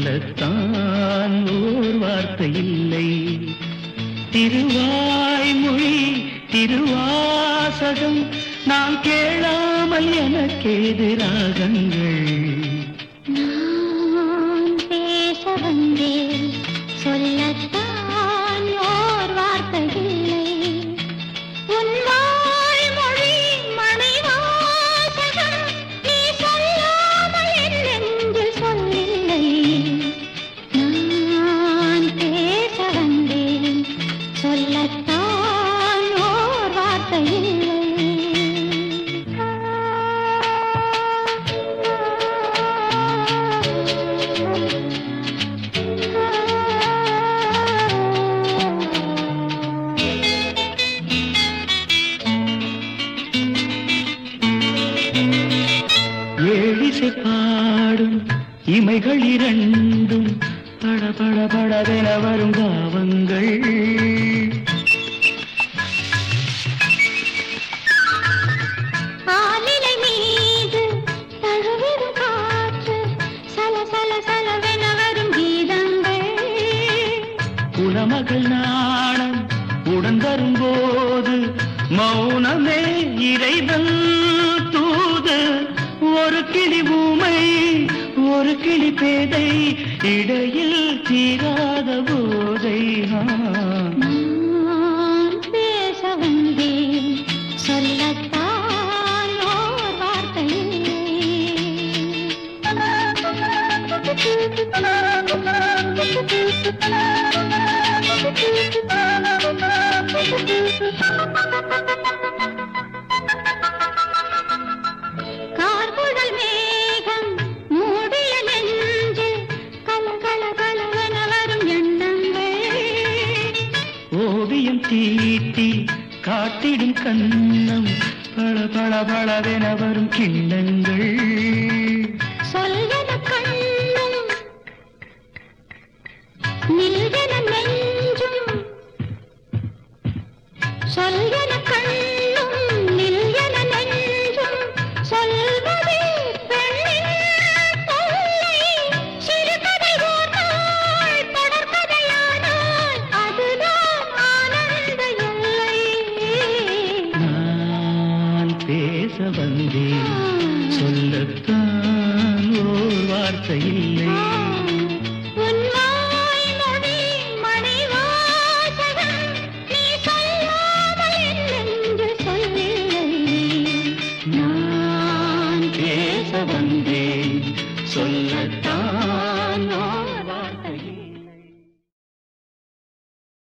சொல்லத்தான் ஓர் வார்த்தை இல்லை திருவாய்மொழி திருவாசகம் நான் கேளாமல் எனக்கேது ராகங்கள் நான் பேச வந்தேன் சொல்லத்தான் ஓர் வார்த்தை இல்லை உன் வாய்மொழி மணிவாசகம் நீ சொல்லாமல் என் நெஞ்சில் சொல்லில்லை நான் பேச வந்தேன் சொல்லத்தான் ஓர் வார்த்தை ஏழிசை பாடும் இமைகள் இரண்டும் பட பட படவென வரும் காவங்கள் ஆலிலை மீது தழுவிடும் காற்று சல சல சலவென வரும் கீதங்கள் குலமகள் நாணம் உடன் வரும்போது மௌனமே இறைவன் தூது ஒரு கிளி ஊமை ஒரு கிளி பேதை இடையில் தீராத போதை ஆ. நான் பேச வந்தேன் சொல்லத்தான் ஓர் வார்த்தை கார்குழல் மேகம் மூடிய நெஞ்சில் கல கல கலவென வரும் எண்ணங்கள் ஓவியம் தீட்டி காட்டிடும் கண்ணம் பள பள பளவென வரும் கிண்ணங்கள் சொல்வன கண்ணும் நில்வன நெஞ்சும் சொல்வன கண்ணும் நில்வன நெஞ்சும் சொல்வதே பெண்ணின் தொல்லை சிறுகதை ஓர் நாள் தொடர்கதையானால் அதுதான் ஆனந்த எல்லை நான் பேச வந்தேன் சொல்லத்தான் ஓர் வார்த்தை இல்லை உன் வாய்மொழி மணிவாசகம் நீ சொல்லாமல் என் நெஞ்சில் சொல்லில்லை. நான் பேச வந்தேன் சொல்லத்தான்